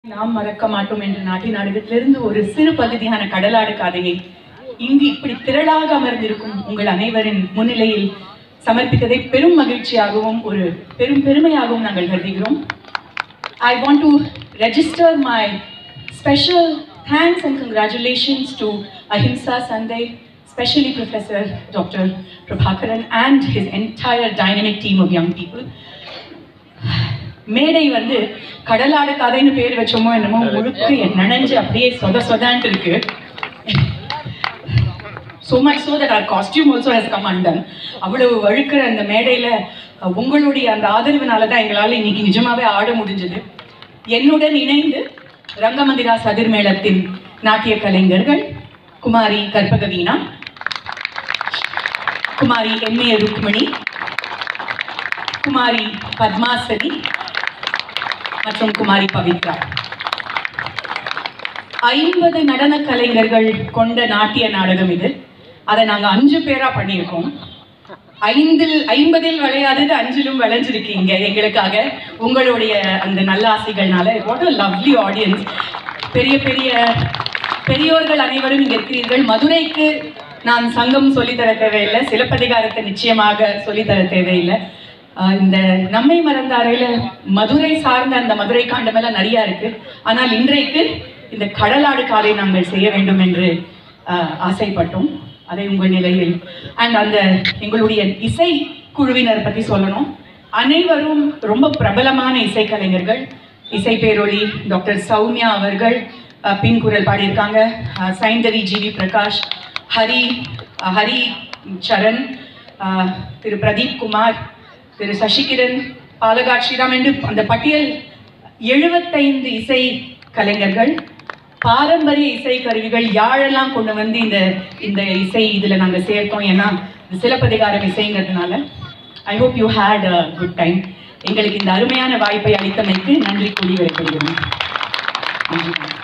நாம் மறக்க மாட்டோம் என்ற நாட்டின் நாடகத்திலிருந்து ஒரு சிறு பகுதியான கடலாடு காதையை இங்கு இப்படி திரளாக அமர்ந்திருக்கும் உங்கள் அனைவரின் முன்னிலையில் சமர்ப்பித்ததை பெரும் மகிழ்ச்சியாகவும் ஒரு பெரும் பெருமையாகவும் நாங்கள் கருதுகிறோம் I want to register my special thanks and congratulations to Ahimsa Sunday, especially Professor Dr. Prabhakaran and his entire dynamic team of young people. மேடை வந்து கடலாடு கதைன்னு பேர் வச்சோமோ என்னமோ முழுக்க நனைஞ்சு அப்படியே சொத சொதான்ட்டு இருக்கு so much so that our costume also has come undone அவ்வளவு வழுக்கிற அந்த மேடையில அஹ், உங்களுடைய அந்த ஆதரவுனால தான் எங்களால் இன்னைக்கு நிஜமாவே ஆட முடிஞ்சது என்னுடன் இணைந்து ரங்கமந்திரா சதிர் மேளத்தின் நாட்டிய கலைஞர்கள் குமாரி கற்பகவீணா குமாரி எம் ஏ ருக்மணி குமாரி பத்மாசதி மற்றும் குமாரி பவித்ரா ஐம்பது நடன கலைஞர்கள் கொண்ட நாட்டிய நாடகம் இது அதை நாங்க அஞ்சு பேரா பண்ணியிருக்கோம் ஐந்தில் ஐம்பதில் விளையாதது அஞ்சிலும் விளைஞ்சிருக்கீங்க எங்களுக்காக உங்களுடைய அந்த நல்ல ஆசைகள்னால வாட் a லவ்லி ஆடியன்ஸ் பெரிய பெரிய பெரியோர்கள் அனைவரும் இங்க இருக்கிறீர்கள் மதுரைக்கு நான் சங்கம் சொல்லித்தர தேவையில்லை சிலப்பதிகாரத்தை நிச்சயமாக சொல்லித்தர தேவையில்லை ஆஹ் இந்த நம்மை மறந்த அறையில மதுரை சார்ந்த அந்த மதுரை காண்டமெல்லாம் நிறைய இருக்கு ஆனால் இன்றைக்கு இந்த கடலாடு காதை நாங்கள் செய்ய வேண்டும் என்று ஆஹ் ஆசைப்பட்டோம் அதை உங்கள் நிலையில் அண்ட் அந்த எங்களுடைய இசை குழுவினர் பத்தி சொல்லணும் அனைவரும் ரொம்ப பிரபலமான இசைக்கலைஞர்கள் இசை பேரொளி டாக்டர் சௌமியா அவர்கள் அஹ், பின்குரல் பாடியிருக்காங்க அஹ், சைந்தவி ஜி வி பிரகாஷ் ஹரி அஹ், ஹரி சரண் அஹ், திரு பிரதீப் குமார் திரு சசிகிரண் பாலகாட் ஸ்ரீராம் என்று அந்த பட்டியல் எழுபத்தைந்து இசை கலைஞர்கள் பாரம்பரிய இசை கருவிகள் யாழெல்லாம் கொண்டு வந்து இந்த இந்த இசை இதுல நாங்க சேர்த்தோம் ஏன்னா இது சிலப்பதிகாரம் இசைங்கிறதுனால I hope you had a good time எங்களுக்கு இந்த அருமையான வாய்ப்பை அளித்தமைக்கு நன்றி கூறி விடைபெறுகிறோம் நன்றி